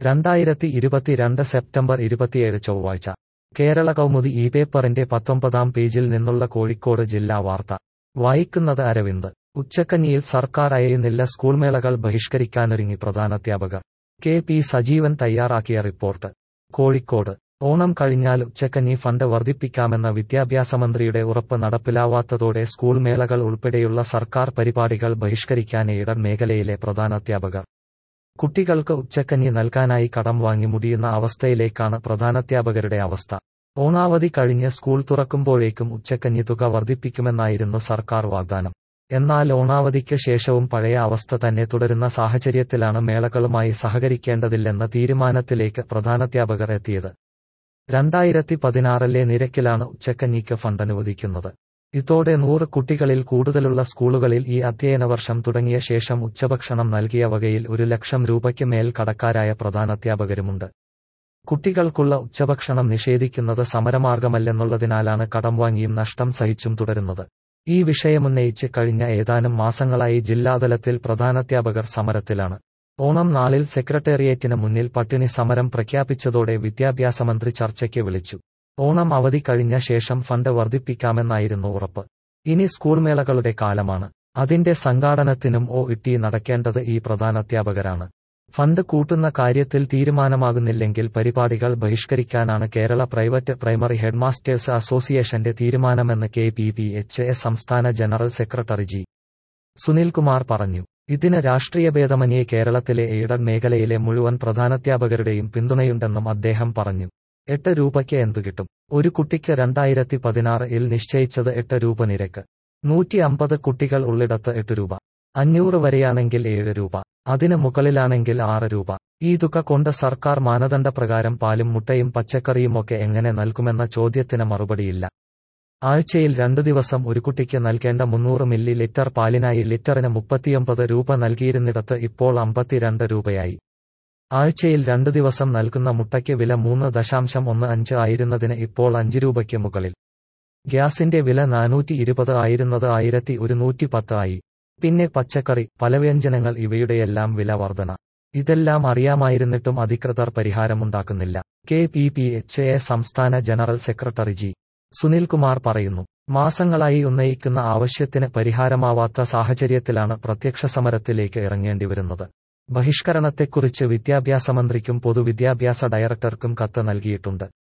രണ്ടായിരത്തി ഇരുപത്തിരണ്ട് സെപ്റ്റംബർ ഇരുപത്തിയേഴ് ചൊവ്വാഴ്ച കേരള കൗമുദി ഈ പേപ്പറിന്റെ പത്തൊമ്പതാം പേജിൽ നിന്നുള്ള കോഴിക്കോട് ജില്ലാ വാർത്ത വായിക്കുന്നത് അരവിന്ദ് ഉച്ചക്കഞ്ഞിയിൽ സർക്കാർ അയയുന്നില്ല സ്കൂൾ മേളകൾ ബഹിഷ്കരിക്കാനൊരുങ്ങി പ്രധാനാധ്യാപകർ കെ പി സജീവൻ തയ്യാറാക്കിയ റിപ്പോർട്ട് കോഴിക്കോട് ഓണം കഴിഞ്ഞാൽ ഉച്ചക്കഞ്ഞി ഫണ്ട് വർദ്ധിപ്പിക്കാമെന്ന വിദ്യാഭ്യാസ മന്ത്രിയുടെ ഉറപ്പ് നടപ്പിലാവാത്തതോടെ സ്കൂൾ മേളകൾ ഉൾപ്പെടെയുള്ള സർക്കാർ പരിപാടികൾ ബഹിഷ്കരിക്കാൻ എയ്ഡഡ് മേഖലയിലെ പ്രധാനാധ്യാപകർ കുട്ടികൾക്ക് ഉച്ചക്കഞ്ഞി നൽകാനായി കടം വാങ്ങി മുടിയുന്ന അവസ്ഥയിലേക്കാണ് പ്രധാനാധ്യാപകരുടെ അവസ്ഥ ഓണാവധി കഴിഞ്ഞ് സ്കൂൾ തുറക്കുമ്പോഴേക്കും ഉച്ചക്കഞ്ഞി തുക വർദ്ധിപ്പിക്കുമെന്നായിരുന്നു സർക്കാർ വാഗ്ദാനം എന്നാൽ ഓണാവധിക്ക് ശേഷവും പഴയ അവസ്ഥ തന്നെ തുടരുന്ന സാഹചര്യത്തിലാണ് മേളകളുമായി സഹകരിക്കേണ്ടതില്ലെന്ന തീരുമാനത്തിലേക്ക് പ്രധാനാധ്യാപകർ എത്തിയത് രണ്ടായിരത്തി പതിനാറിലെ നിരക്കിലാണ് ഉച്ചക്കഞ്ഞിക്ക് ഫണ്ട് അനുവദിക്കുന്നത് ഇതോടെ നൂറ് കുട്ടികളിൽ കൂടുതലുള്ള സ്കൂളുകളിൽ ഈ അധ്യയന വർഷം തുടങ്ങിയ ശേഷം ഉച്ചഭക്ഷണം നൽകിയ വകയിൽ ഒരു ലക്ഷം രൂപയ്ക്ക് മേൽ കടക്കാരായ പ്രധാനാധ്യാപകരുമുണ്ട് കുട്ടികൾക്കുള്ള ഉച്ചഭക്ഷണം നിഷേധിക്കുന്നത് സമരമാർഗമല്ലെന്നുള്ളതിനാലാണ് കടം വാങ്ങിയും നഷ്ടം സഹിച്ചും തുടരുന്നത് ഈ വിഷയമുന്നയിച്ച് കഴിഞ്ഞ ഏതാനും മാസങ്ങളായി ജില്ലാതലത്തിൽ പ്രധാനാധ്യാപകർ സമരത്തിലാണ് ഓണം നാളിൽ സെക്രട്ടേറിയറ്റിന് മുന്നിൽ പട്ടിണി സമരം പ്രഖ്യാപിച്ചതോടെ വിദ്യാഭ്യാസ മന്ത്രി ചർച്ചയ്ക്ക് വിളിച്ചു ഓണം അവധി കഴിഞ്ഞ ശേഷം ഫണ്ട് വർദ്ധിപ്പിക്കാമെന്നായിരുന്നു ഉറപ്പ് ഇനി സ്കൂൾ മേളകളുടെ കാലമാണ് അതിന്റെ സംഘാടനത്തിനും ഒ ഇട്ടി നടക്കേണ്ടത് ഈ പ്രധാനാധ്യാപകരാണ് ഫണ്ട് കൂട്ടുന്ന കാര്യത്തിൽ തീരുമാനമാകുന്നില്ലെങ്കിൽ പരിപാടികൾ ബഹിഷ്കരിക്കാനാണ് കേരള പ്രൈവറ്റ് പ്രൈമറി ഹെഡ്മാസ്റ്റേഴ്സ് അസോസിയേഷന്റെ തീരുമാനമെന്ന് K P P H A സംസ്ഥാന ജനറൽ സെക്രട്ടറി ജി സുനിൽകുമാർ പറഞ്ഞു ഇതിന് രാഷ്ട്രീയ ഭേദമന്യേ കേരളത്തിലെ എയ്ഡഡ് മേഖലയിലെ മുഴുവൻ പ്രധാനാധ്യാപകരുടെയും പിന്തുണയുണ്ടെന്നും അദ്ദേഹം പറഞ്ഞു എട്ട് രൂപയ്ക്ക് എന്തു കിട്ടും ഒരു കുട്ടിക്ക് രണ്ടായിരത്തി പതിനാറിൽ നിശ്ചയിച്ചത് എട്ട് രൂപ നിരക്ക് നൂറ്റി അമ്പത് കുട്ടികൾ ഉള്ളിടത്ത് എട്ട് രൂപ അഞ്ഞൂറ് വരെയാണെങ്കിൽ ഏഴ് രൂപ അതിന് മുകളിലാണെങ്കിൽ ആറ് രൂപ ഈ തുക കൊണ്ട് സർക്കാർ മാനദണ്ഡപ്രകാരം പാലും മുട്ടയും പച്ചക്കറിയുമൊക്കെ എങ്ങനെ നൽകുമെന്ന ചോദ്യത്തിന് മറുപടിയില്ല ആഴ്ചയിൽ രണ്ടു ദിവസം ഒരു കുട്ടിക്ക് നൽകേണ്ട മുന്നൂറ് മില്ലി ലിറ്റർ പാലിനായി ലിറ്ററിന് മുപ്പത്തിയൊമ്പത് രൂപ നൽകിയിരുന്നിടത്ത് ഇപ്പോൾ അമ്പത്തിരണ്ട് രൂപയായി ആഴ്ചയിൽ രണ്ടു ദിവസം നൽകുന്ന മുട്ടയ്ക്ക് വില മൂന്ന് ദശാംശം ഒന്ന് അഞ്ച് ആയിരുന്നതിന് ഇപ്പോൾ അഞ്ച് രൂപയ്ക്ക് മുകളിൽ ഗ്യാസിന്റെ വില നാനൂറ്റി ഇരുപത് ആയിരുന്നത് ആയിരത്തി ഒരുന്നൂറ്റി പത്ത് ആയി പിന്നെ പച്ചക്കറി പലവ്യഞ്ജനങ്ങൾ ഇവയുടെയെല്ലാം വില വർധന ഇതെല്ലാം അറിയാമായിരുന്നിട്ടും അധികൃതർ പരിഹാരമുണ്ടാക്കുന്നില്ല K P P H A സംസ്ഥാന ജനറൽ സെക്രട്ടറി ജി സുനിൽകുമാർ പറയുന്നു മാസങ്ങളായി ഉന്നയിക്കുന്ന ആവശ്യത്തിന് പരിഹാരമാവാത്ത സാഹചര്യത്തിലാണ് പ്രത്യക്ഷ സമരത്തിലേക്ക് ഇറങ്ങേണ്ടിവരുന്നത് ബഹിഷ്കരണത്തെക്കുറിച്ച് വിദ്യാഭ്യാസ മന്ത്രിക്കും പൊതുവിദ്യാഭ്യാസ ഡയറക്ടർക്കും കത്ത് നൽകിയിട്ടുണ്ട്